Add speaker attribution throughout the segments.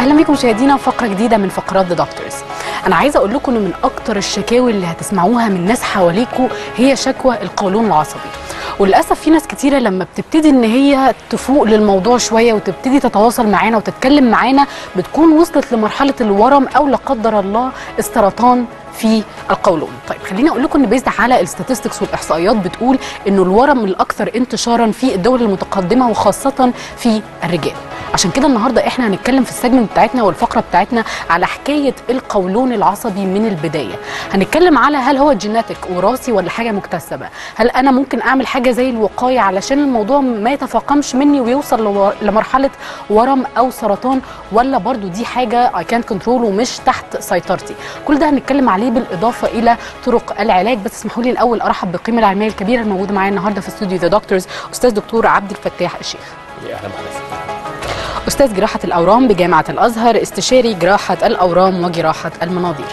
Speaker 1: اهلا بيكم مشاهدينا فقره جديده من فقرات ذا دكتورز انا عايزه اقول لكم ان من اكتر الشكاوي اللي هتسمعوها من ناس حواليكم هي شكوى القولون العصبي وللاسف في ناس كتيره لما بتبتدي ان هي تفوق للموضوع شويه وتبتدي تتواصل معانا وتتكلم معانا بتكون وصلت لمرحله الورم او لا قدر الله السرطان في القولون طيب خليني اقول لكم ان بيزد على الستاتستكس والاحصائيات بتقول انه الورم الاكثر انتشارا في الدول المتقدمه وخاصه في الرجال عشان كده النهارده احنا هنتكلم في السيجمنت بتاعتنا والفقره بتاعتنا على حكايه القولون العصبي من البدايه هنتكلم على هل هو جيناتيك وراثي ولا حاجه مكتسبه هل انا ممكن اعمل حاجه زي الوقايه علشان الموضوع ما يتفاقمش مني ويوصل لو- لمرحله ورم او سرطان ولا برضو دي حاجه اي كان كنترول ومش تحت سيطرتي كل ده هنتكلم عليه بالاضافه الى طرق العلاج بس اسمحوا لي الاول ارحب بالقيمه العلميه الكبيره الموجوده معايا النهارده في استوديو ذا دكتورز استاذ دكتور عبد الفتاح الشيخ
Speaker 2: يا اهلا بحضرتك
Speaker 1: أستاذ جراحة الأورام بجامعة الأزهر استشاري جراحة الأورام وجراحة المناظير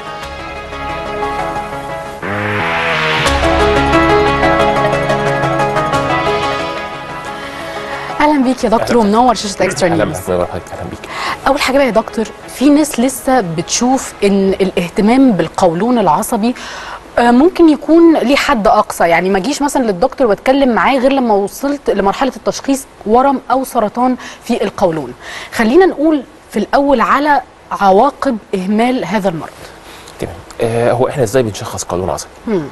Speaker 1: اهلا بيك يا دكتور
Speaker 2: أهلا.
Speaker 1: ومنور شاشه اكسترا
Speaker 2: اهلا
Speaker 1: نيوز
Speaker 2: بحضرتك حضرتك اهلا بيك
Speaker 1: اول حاجه بقى يا دكتور في ناس لسه بتشوف ان الاهتمام بالقولون العصبي آه، ممكن يكون ليه حد اقصى يعني ما اجيش مثلا للدكتور واتكلم معاه غير لما وصلت لمرحله التشخيص ورم او سرطان في القولون خلينا نقول في الاول على عواقب اهمال هذا المرض
Speaker 2: تمام آه هو احنا ازاي بنشخص قولون عصبي؟
Speaker 1: مم.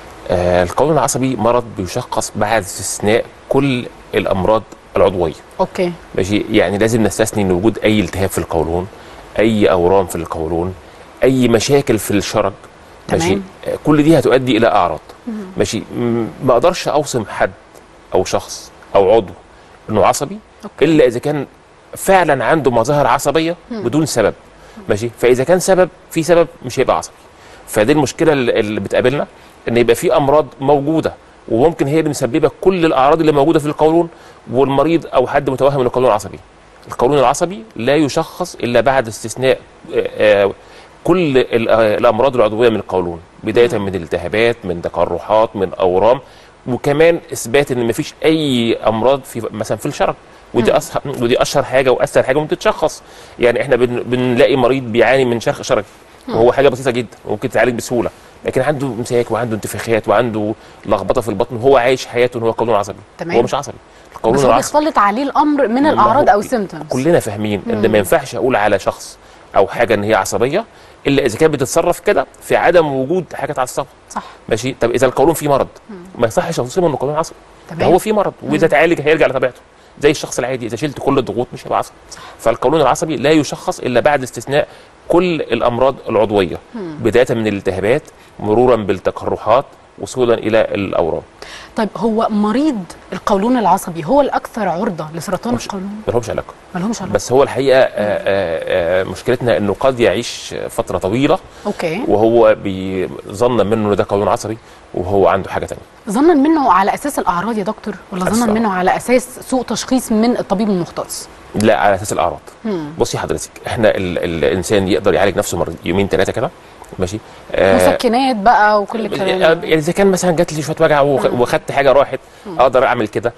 Speaker 2: آه القولون العصبي مرض بيشخص بعد استثناء كل الامراض العضويه
Speaker 1: اوكي
Speaker 2: ماشي يعني لازم نستثني ان وجود اي التهاب في القولون اي اورام في القولون اي مشاكل في الشرج
Speaker 1: تمام.
Speaker 2: ماشي آه كل دي هتؤدي الى اعراض ماشي م- ما اقدرش اوصم حد او شخص او عضو انه عصبي
Speaker 1: أوكي.
Speaker 2: الا اذا كان فعلا عنده مظاهر عصبيه بدون سبب ماشي فاذا كان سبب في سبب مش هيبقى عصبي فدي المشكله اللي اللي بتقابلنا ان يبقى في امراض موجوده وممكن هي اللي مسببه كل الاعراض اللي موجوده في القولون والمريض او حد متوهم انه قولون عصبي القولون العصبي لا يشخص الا بعد استثناء آه، آه، كل ال- آه، الامراض العضويه من القولون بدايه من التهابات من تقرحات من اورام وكمان اثبات ان مفيش اي امراض في مثلا في الشرج ودي أصح... ودي اشهر حاجه واسهل حاجه ممكن تتشخص يعني احنا بن... بنلاقي مريض بيعاني من شرخ شرجي وهو حاجه بسيطه جدا وممكن تتعالج بسهوله لكن عنده امساك وعنده انتفاخات وعنده لخبطه في البطن وهو عايش حياته ان هو قولون عصبي
Speaker 1: تمام.
Speaker 2: هو مش عصبي
Speaker 1: بس
Speaker 2: القولون
Speaker 1: هو
Speaker 2: العصبي
Speaker 1: بيختلط عليه الامر من
Speaker 2: ما
Speaker 1: الاعراض
Speaker 2: هو
Speaker 1: او السيمتومز
Speaker 2: كلنا فاهمين ان ما ينفعش اقول على شخص او حاجه ان هي عصبيه الا اذا كانت بتتصرف كده في عدم وجود حاجه تعصبها
Speaker 1: صح
Speaker 2: ماشي طب اذا القولون فيه مرض ما يصحش اوصمه انه قولون عصبي ده
Speaker 1: تمام
Speaker 2: هو فيه مرض واذا اتعالج هيرجع لطبيعته زي الشخص العادي اذا شلت كل الضغوط مش هيبقى عصبي فالقولون العصبي لا يشخص الا بعد استثناء كل الامراض العضويه بدايه من الالتهابات مرورا بالتقرحات وصولا الى الاورام
Speaker 1: طيب هو مريض القولون العصبي هو الاكثر عرضه لسرطان
Speaker 2: مش-
Speaker 1: القولون
Speaker 2: ما لهمش علاقه
Speaker 1: ما لهمش علاقه
Speaker 2: بس هو الحقيقه آه، آه، آه، مشكلتنا انه قد يعيش فتره طويله
Speaker 1: اوكي
Speaker 2: وهو بيظن منه ان ده قولون عصبي وهو عنده حاجه تانية
Speaker 1: ظنا منه على اساس الاعراض يا دكتور ولا
Speaker 2: أساس
Speaker 1: ظنا
Speaker 2: الأعراض.
Speaker 1: منه على اساس سوء تشخيص من الطبيب المختص
Speaker 2: لا على اساس الاعراض بصي حضرتك احنا ال الانسان يقدر يعالج نفسه مر يومين ثلاثه كده ماشي آه
Speaker 1: مسكنات بقى وكل الكلام ده.
Speaker 2: يعني اذا كان مثلا جات لي شويه وجع وخ- واخدت حاجه راحت اقدر اعمل كده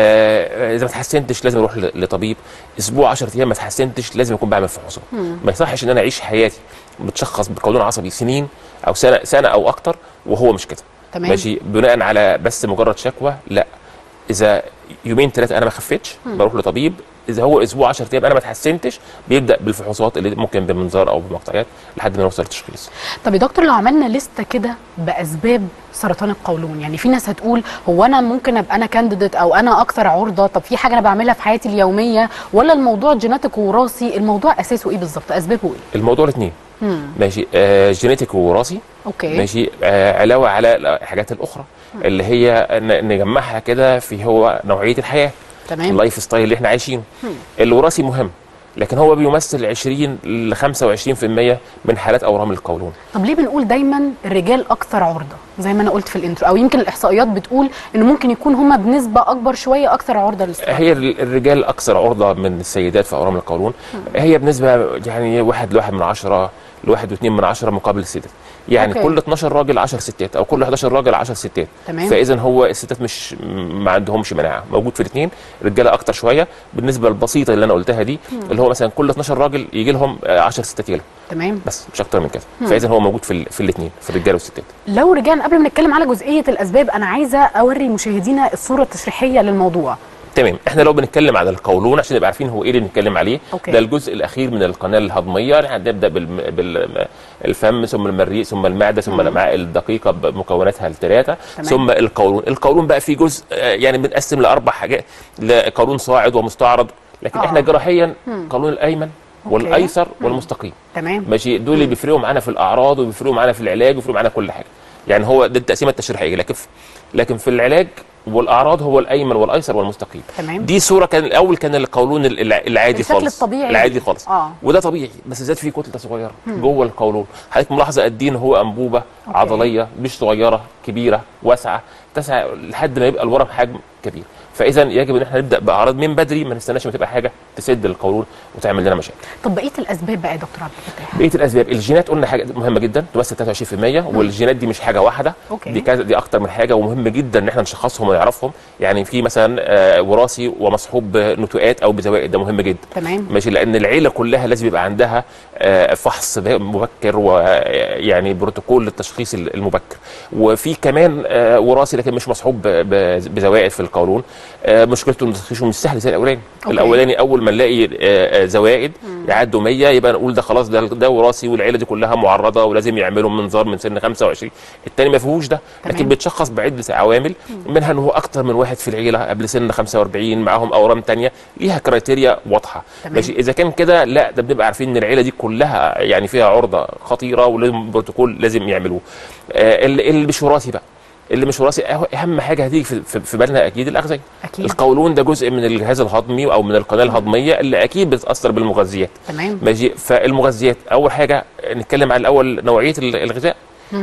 Speaker 2: آه اذا ما اتحسنتش لازم اروح ل- لطبيب اسبوع 10 ايام ما اتحسنتش لازم اكون بعمل فحوصات ما يصحش ان انا اعيش حياتي متشخص بقولون عصبي سنين او سنه سنه او اكتر وهو مش كده
Speaker 1: تمام.
Speaker 2: ماشي بناء على بس مجرد شكوى لا اذا يومين ثلاثه انا ما خفتش بروح لطبيب اذا هو اسبوع 10 ايام انا ما اتحسنتش بيبدا بالفحوصات اللي ممكن بمنظار او بمقطعات لحد ما نوصل للتشخيص
Speaker 1: طب يا دكتور لو عملنا لستة كده باسباب سرطان القولون يعني في ناس هتقول هو انا ممكن ابقى انا كانديديت او انا اكثر عرضه طب في حاجه انا بعملها في حياتي اليوميه ولا الموضوع جيناتيك ووراثي الموضوع اساسه ايه بالظبط اسبابه ايه
Speaker 2: الموضوع الاثنين
Speaker 1: مم.
Speaker 2: ماشي آه جينيتيك ووراثي
Speaker 1: اوكي
Speaker 2: ماشي آه علاوه على الحاجات الاخرى اللي هي ن- نجمعها كده في هو نوعيه الحياه
Speaker 1: تمام
Speaker 2: اللايف ستايل اللي احنا عايشينه الوراثي مهم لكن هو بيمثل 20 ل 25% من حالات اورام القولون
Speaker 1: طب ليه بنقول دايما الرجال اكثر عرضه زي ما انا قلت في الانترو او يمكن الاحصائيات بتقول انه ممكن يكون هم بنسبه اكبر شويه اكثر عرضه للاستراحه
Speaker 2: هي ال- الرجال اكثر عرضه من السيدات في اورام القولون هي بنسبه يعني واحد لواحد من عشرة لواحد واثنين من عشرة مقابل الستات يعني
Speaker 1: أوكي.
Speaker 2: كل 12 راجل 10 ستات او كل 11 راجل 10 ستات
Speaker 1: تمام.
Speaker 2: فاذا هو الستات مش ما عندهمش مناعه موجود في الاثنين الرجاله اكتر شويه بالنسبه البسيطه اللي انا قلتها دي اللي هو مثلا كل 12 راجل يجي لهم 10 ستات يجي لهم
Speaker 1: تمام
Speaker 2: بس مش اكتر من كده فاذا هو موجود في ال- في الاثنين في الرجاله والستات
Speaker 1: لو رجعنا قبل ما نتكلم على جزئيه الاسباب انا عايزه اوري مشاهدينا الصوره التشريحيه للموضوع
Speaker 2: تمام احنا لو بنتكلم على القولون عشان نبقى عارفين هو ايه اللي بنتكلم عليه
Speaker 1: أوكي.
Speaker 2: ده الجزء الاخير من القناه الهضميه احنا هنبدا بالفم ثم المريء ثم المعده ثم الامعاء الدقيقه بمكوناتها الثلاثه
Speaker 1: تمام.
Speaker 2: ثم القولون القولون بقى فيه جزء آه، يعني بنقسم لاربع حاجات لقولون صاعد ومستعرض لكن
Speaker 1: آه.
Speaker 2: احنا جراحيا القولون الايمن والايسر والمستقيم
Speaker 1: تمام
Speaker 2: ماشي دول اللي بيفرقوا معانا في الاعراض وبيفرقوا معانا في العلاج وبيفرقوا معانا كل حاجه يعني هو ده التقسيمه التشريحيه لكن في لكن في العلاج والاعراض هو الايمن والايسر والمستقيم
Speaker 1: تمام.
Speaker 2: دي صوره كان الاول كان القولون الع- العادي
Speaker 1: الشكل
Speaker 2: خالص
Speaker 1: الطبيعي.
Speaker 2: العادي خالص
Speaker 1: آه.
Speaker 2: وده طبيعي بس زاد فيه كتله صغيره جوه القولون حضرتك ملاحظه قد ايه ان هو انبوبه
Speaker 1: أوكي.
Speaker 2: عضليه مش صغيره كبيره واسعه تسعى لحد ما يبقى الورم حجم كبير فاذا يجب ان احنا نبدا باعراض من بدري ما نستناش ما تبقى حاجه تسد القولون وتعمل لنا مشاكل
Speaker 1: طب بقيه الاسباب بقى يا دكتور عبد الفتاح
Speaker 2: بقيه الاسباب الجينات قلنا حاجه مهمه جدا تمثل 23% والجينات دي مش حاجه واحده
Speaker 1: أوكي.
Speaker 2: دي كذا دي اكتر من حاجه ومهم جدا ان احنا نشخصهم ونعرفهم يعني في مثلا آه، وراثي ومصحوب بنتوءات او بزوائد ده مهم جدا
Speaker 1: تمام
Speaker 2: ماشي لان العيله كلها لازم يبقى عندها آه، فحص ب- مبكر ويعني بروتوكول للتشخيص المبكر وفي كمان آه، وراثي لكن مش مصحوب ب- ب- بزوائد في القولون آه، مشكلته ان تشخيصه مش سهل زي الاولاني
Speaker 1: أوكي.
Speaker 2: الاولاني اول ما نلاقي آه، آه، زوائد يعدوا 100 يبقى نقول ده خلاص ده ده وراثي والعيله دي كلها معرضه ولازم يعملوا منظار من سن 25 الثاني ما فيهوش ده
Speaker 1: تمام.
Speaker 2: لكن بيتشخص بعده عوامل منها ان هو اكتر من واحد في العيله قبل سن 45 معاهم اورام تانية ليها كرايتيريا واضحه
Speaker 1: تمام.
Speaker 2: ماشي اذا كان كده لا ده بنبقى عارفين ان العيله دي كلها يعني فيها عرضه خطيره ولازم بروتوكول لازم يعملوه آه اللي اللي مش وراثي بقى اللي مش وراثي أه- اهم حاجه هتيجي في, في, في بالنا اكيد الاغذيه
Speaker 1: أكيد.
Speaker 2: القولون ده جزء من الجهاز الهضمي او من القناه الهضميه اللي اكيد بتتاثر بالمغذيات
Speaker 1: تمام
Speaker 2: ماشي فالمغذيات اول حاجه نتكلم عن الاول نوعيه ال- الغذاء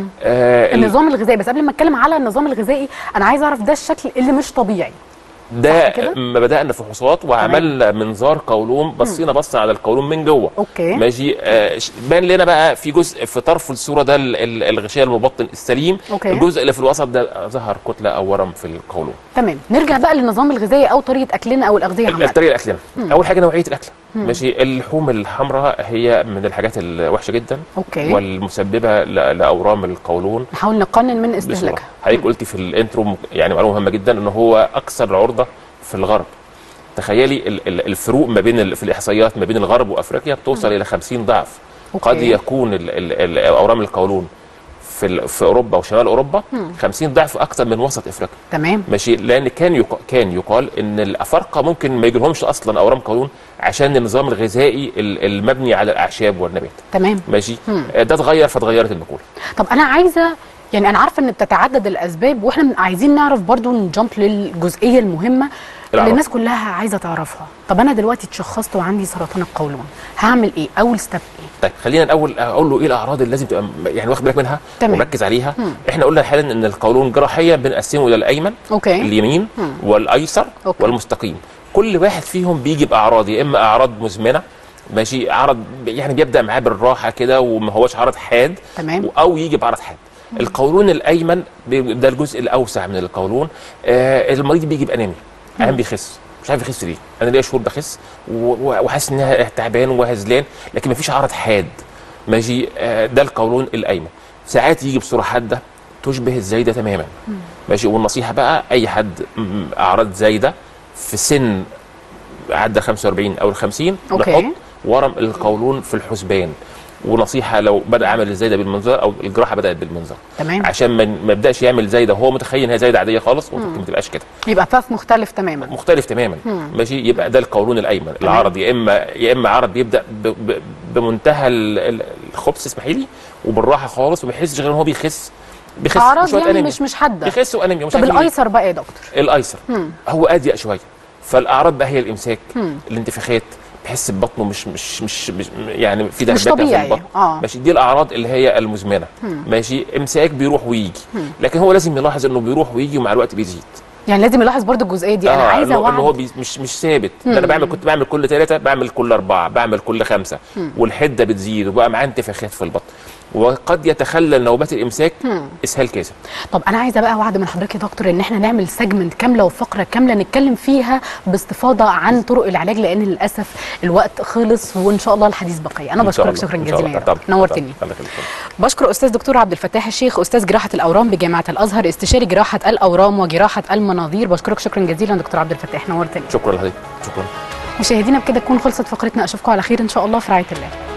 Speaker 2: آه ال-
Speaker 1: النظام الغذائي بس قبل ما اتكلم على النظام الغذائي انا عايزه اعرف ده الشكل اللي مش طبيعي
Speaker 2: ده
Speaker 1: صح كده؟
Speaker 2: ما بدانا فحوصات وعملنا منظار قولون بصينا بص على القولون من جوه
Speaker 1: أوكي.
Speaker 2: ماشي آه ش- بان لنا بقى في جزء في طرف الصوره ده ال- ال- الغشاء المبطن السليم
Speaker 1: أوكي.
Speaker 2: الجزء اللي في الوسط ده ظهر كتله او ورم في القولون
Speaker 1: تمام نرجع بقى للنظام الغذائي او طريقه اكلنا او الاغذيه عامه
Speaker 2: الطريقه الاكلنا اول حاجه نوعيه الاكل ماشي اللحوم الحمراء هي من الحاجات الوحشه جدا
Speaker 1: أوكي.
Speaker 2: والمسببه ل- لاورام القولون
Speaker 1: نحاول نقنن من
Speaker 2: بصوره
Speaker 1: استهلاكها
Speaker 2: حضرتك قلتي في الانترو م- يعني معلومه مهمه جدا ان هو اكثر عرضه في الغرب تخيلي ال- ال- الفروق ما بين ال- في الاحصائيات ما بين الغرب وافريقيا بتوصل الى 50 ضعف
Speaker 1: أوكي.
Speaker 2: قد يكون ال- ال- ال- اورام القولون في ال- في اوروبا وشمال اوروبا 50 ضعف اكثر من وسط افريقيا
Speaker 1: تمام
Speaker 2: ماشي لان كان يق... كان يقال ان الافارقه ممكن ما يجيلهمش اصلا اورام قولون عشان النظام الغذائي ال- المبني على الاعشاب والنبات
Speaker 1: تمام
Speaker 2: ماشي آه، ده اتغير فاتغيرت المقوله
Speaker 1: طب انا عايزه يعني انا عارفه ان بتتعدد الاسباب واحنا عايزين نعرف برضو نجمب للجزئيه المهمه اللي
Speaker 2: الأعراض.
Speaker 1: الناس كلها عايزه تعرفها طب انا دلوقتي اتشخصت وعندي سرطان القولون هعمل ايه اول ستيب ايه
Speaker 2: طيب خلينا الاول اقول له ايه الاعراض اللي لازم تبقى م- يعني واخد بالك منها
Speaker 1: تمام.
Speaker 2: ومركز عليها احنا قلنا حالا ان القولون جراحيا بنقسمه الى الايمن
Speaker 1: اوكي
Speaker 2: اليمين والايسر
Speaker 1: أوكي.
Speaker 2: والمستقيم كل واحد فيهم بيجي باعراض يا اما اعراض مزمنه ماشي عرض يعني بيبدا معاه بالراحه كده وما هوش عرض حاد
Speaker 1: تمام.
Speaker 2: او يجي بعرض حاد القولون الايمن بي- ده الجزء الاوسع من القولون آه المريض بيجي بانيميا عم بيخس مش عارف يخس ليه انا ليا شهور بخس و- و- وحاسس انها تعبان وهزلان لكن مفيش عرض حاد ماشي آه ده القولون الايمن ساعات يجي بصوره حاده تشبه الزايده تماما ماشي والنصيحه بقى اي حد م- اعراض زايده في سن عدى 45 او ال 50
Speaker 1: أوكي.
Speaker 2: نحط ورم القولون في الحسبان ونصيحه لو بدا عمل الزايده بالمنظار او الجراحه بدات بالمنظار
Speaker 1: تمام
Speaker 2: عشان ما ما يبداش يعمل زايده وهو متخيل ان هي زايده عاديه خالص وممكن ما تبقاش كده
Speaker 1: يبقى باث مختلف تماما
Speaker 2: مختلف تماما ماشي يبقى ده القولون الايمن العرض يا اما يا اما عرض بيبدا ب ب بمنتهى ال- ال- الخبث اسمحي لي وبالراحه خالص وما يحسش غير ان هو بيخس بيخس
Speaker 1: اعراض
Speaker 2: شوية
Speaker 1: يعني
Speaker 2: أنيميا.
Speaker 1: مش مش حاده
Speaker 2: بيخس وانيميا مش
Speaker 1: طب
Speaker 2: عارف ليه.
Speaker 1: الايسر بقى يا دكتور
Speaker 2: الايسر هو اضيق شويه فالاعراض بقى هي الامساك الانتفاخات بيحس ببطنه مش مش مش, مش يعني في
Speaker 1: مش
Speaker 2: دهبكه في
Speaker 1: طبيعي.
Speaker 2: البطن
Speaker 1: آه.
Speaker 2: ماشي دي الاعراض اللي هي المزمنه ماشي امساك بيروح ويجي لكن هو لازم يلاحظ انه بيروح ويجي ومع الوقت بيزيد
Speaker 1: يعني لازم يلاحظ برضو الجزئيه دي انا عايزه
Speaker 2: انه إنه هو
Speaker 1: وعد
Speaker 2: بي مش مش ثابت ده انا بعمل كنت بعمل كل ثلاثه بعمل كل اربعه بعمل كل خمسه والحده بتزيد وبقى معاه انتفاخات في البطن وقد يتخلل نوبات الامساك اسهال كاسد
Speaker 1: طب انا عايزه بقى وعد من حضرتك يا دكتور ان احنا نعمل سيجمنت كامله وفقره كامله نتكلم فيها باستفاضه عن طرق العلاج لان للاسف الوقت خلص وان شاء الله الحديث بقيه انا
Speaker 2: إن شاء
Speaker 1: بشكرك
Speaker 2: الله.
Speaker 1: شكرا
Speaker 2: إن شاء
Speaker 1: جزيلا
Speaker 2: الله.
Speaker 1: يا
Speaker 2: طبعاً.
Speaker 1: دكتور نورتني
Speaker 2: الله يخليك.
Speaker 1: بشكر استاذ دكتور عبد الفتاح الشيخ استاذ جراحه الاورام بجامعه الازهر استشاري جراحه الاورام وجراحه المناظير بشكرك شكرا جزيلا دكتور عبد الفتاح نورتني
Speaker 2: شكرا لحضرتك شكرا
Speaker 1: مشاهدينا بكده تكون خلصت فقرتنا اشوفكم على خير ان شاء الله في رعايه الله